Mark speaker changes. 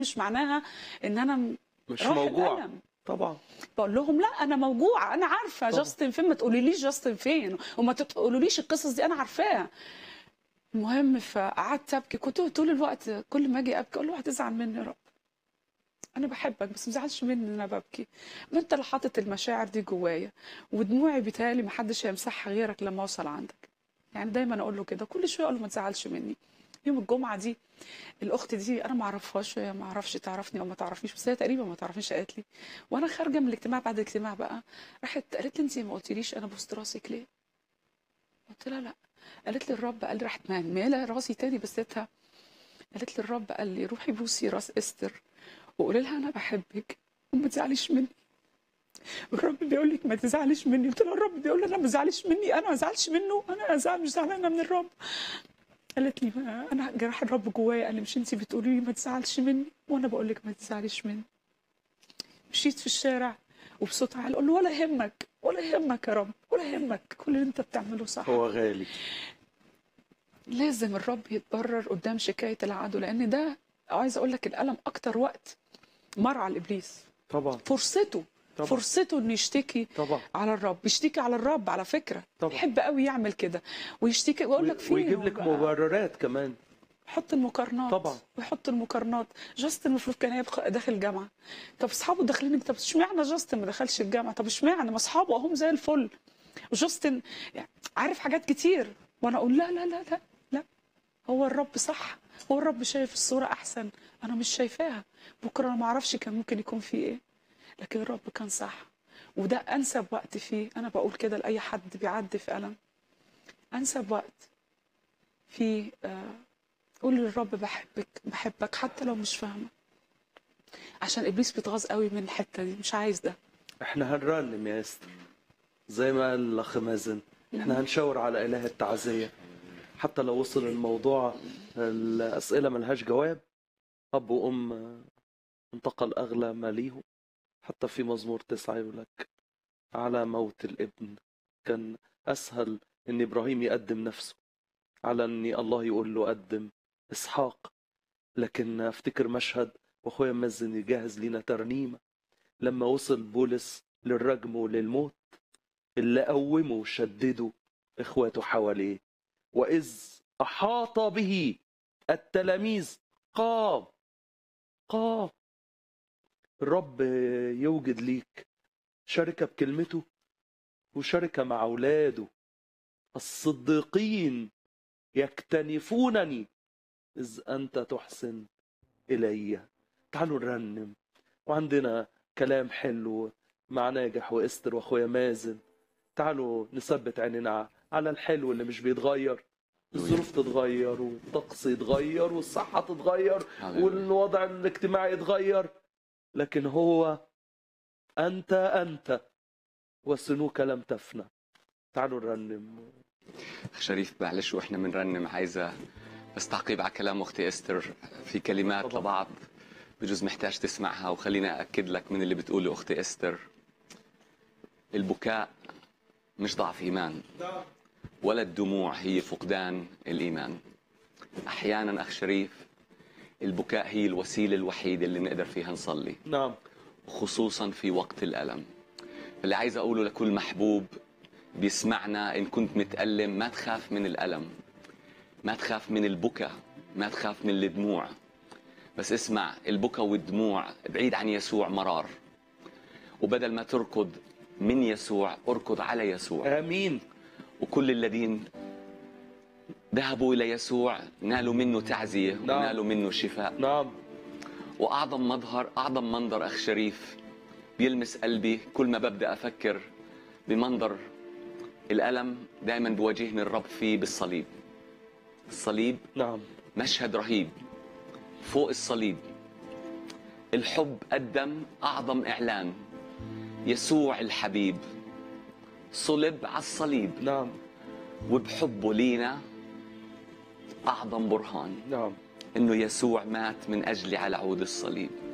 Speaker 1: مش معناها ان انا م-
Speaker 2: مش
Speaker 1: راح
Speaker 2: موجوع
Speaker 1: الألم.
Speaker 2: طبعا
Speaker 1: بقول لهم لا انا موجوعه انا عارفه
Speaker 2: طبعا.
Speaker 1: جاستن فين ما تقوليليش جاستن فين وما تقولوليش القصص دي انا عارفاها المهم فقعدت ابكي كنت طول الوقت كل ما اجي ابكي اقول له هتزعل مني يا رب انا بحبك بس ما تزعلش مني ان انا ببكي ما انت اللي حاطط المشاعر دي جوايا ودموعي بيتهيألي ما حدش هيمسحها غيرك لما اوصل عندك يعني دايما اقول له كده كل شويه اقول له ما تزعلش مني يوم الجمعه دي الاخت دي انا ما اعرفهاش هي ما اعرفش تعرفني او ما تعرفنيش بس هي تقريبا ما تعرفنيش قالت لي وانا خارجه من الاجتماع بعد الاجتماع بقى راحت قالت لي انت ما قلتليش انا بوست راسك ليه قلت لها لا قالت لي الرب قال لي راحت مهمله راسي تاني بستها قالت لي الرب قال لي روحي بوسي راس استر وقولي لها انا بحبك وما تزعليش مني الرب بيقول لك ما تزعليش مني قلت لها الرب بيقول لي انا ما تزعليش مني انا ما ازعلش منه انا أزعل مش زعلانه من الرب قالت لي ما انا جراح الرب جوايا قال لي مش انت بتقولي لي ما تزعلش مني وانا بقول لك ما تزعليش مني مشيت في الشارع وبصوت عالي اقول له ولا يهمك ولا يهمك يا رب ولا يهمك كل اللي انت بتعمله صح
Speaker 2: هو غالي
Speaker 1: لازم الرب يتبرر قدام شكايه العدو لان ده عايز اقول لك الالم اكتر وقت مر على الابليس
Speaker 2: طبعا
Speaker 1: فرصته
Speaker 2: طبعا.
Speaker 1: فرصته انه يشتكي
Speaker 2: طبعا
Speaker 1: على الرب بيشتكي على الرب على فكره
Speaker 2: طبعا.
Speaker 1: يحب قوي يعمل كده ويشتكي ويقول لك فين
Speaker 2: ويجيب لك
Speaker 1: وبقى-
Speaker 2: مبررات كمان
Speaker 1: يحط المقارنات
Speaker 2: طبعا.
Speaker 1: ويحط المقارنات جاستن المفروض كان يبقى داخل جامعه طب اصحابه داخلين طب اشمعنى جاستن ما دخلش الجامعه طب اشمعنى ما اصحابه اهم زي الفل وجاستن يعني عارف حاجات كتير وانا اقول لا لا لا لا لا هو الرب صح هو الرب شايف الصوره احسن انا مش شايفاها بكره انا ما اعرفش كان ممكن يكون في ايه لكن الرب كان صح وده انسب وقت فيه انا بقول كده لاي حد بيعدي في الم انسب وقت في آه قول للرب بحبك بحبك حتى لو مش فاهمه عشان ابليس بيتغاظ قوي من الحته دي مش عايز ده
Speaker 2: احنا هنرنم يا استر زي ما قال الاخ مازن احنا هنشاور على اله التعزيه حتى لو وصل الموضوع الاسئله ملهاش جواب اب وام انتقل اغلى ما ليهم حتى في مزمور تسعة يقول لك على موت الابن كان اسهل ان ابراهيم يقدم نفسه على ان الله يقول له قدم اسحاق لكن افتكر مشهد واخويا مازن يجهز لنا ترنيمه لما وصل بولس للرجم وللموت اللي قومه وشدده اخواته حواليه واذ احاط به التلاميذ قام قام الرب يوجد ليك شركه بكلمته وشركه مع اولاده الصديقين يكتنفونني اذ انت تحسن الي تعالوا نرنم وعندنا كلام حلو مع ناجح واستر واخويا مازن تعالوا نثبت عينينا على الحلو اللي مش بيتغير الظروف تتغير والطقس يتغير والصحة تتغير
Speaker 3: هللويا.
Speaker 2: والوضع الاجتماعي يتغير لكن هو أنت أنت وسنوك لم تفنى تعالوا نرنم
Speaker 3: أخ شريف معلش واحنا بنرنم عايزه بس تعقيب على كلام اختي استر في كلمات
Speaker 2: طبعا.
Speaker 3: لبعض بجوز محتاج تسمعها وخليني اكد لك من اللي بتقوله اختي استر البكاء مش ضعف ايمان ولا الدموع هي فقدان الايمان احيانا اخ شريف البكاء هي الوسيله الوحيده اللي نقدر فيها نصلي
Speaker 2: نعم
Speaker 3: خصوصا في وقت الألم اللي عايز أقوله لكل محبوب بيسمعنا إن كنت متألم ما تخاف من الألم ما تخاف من البكا ما تخاف من الدموع بس اسمع البكا والدموع بعيد عن يسوع مرار وبدل ما تركض من يسوع اركض على يسوع
Speaker 2: آمين
Speaker 3: وكل الذين ذهبوا إلى يسوع نالوا منه تعزية
Speaker 2: نعم.
Speaker 3: ونالوا منه شفاء
Speaker 2: نعم
Speaker 3: واعظم مظهر اعظم منظر اخ شريف بيلمس قلبي كل ما ببدا افكر بمنظر الالم دائما بواجهني الرب فيه بالصليب الصليب
Speaker 2: نعم
Speaker 3: مشهد رهيب فوق الصليب الحب قدم اعظم اعلان يسوع الحبيب صلب على الصليب
Speaker 2: نعم
Speaker 3: وبحبه لينا اعظم برهان
Speaker 2: نعم
Speaker 3: انه يسوع مات من اجلي على عود الصليب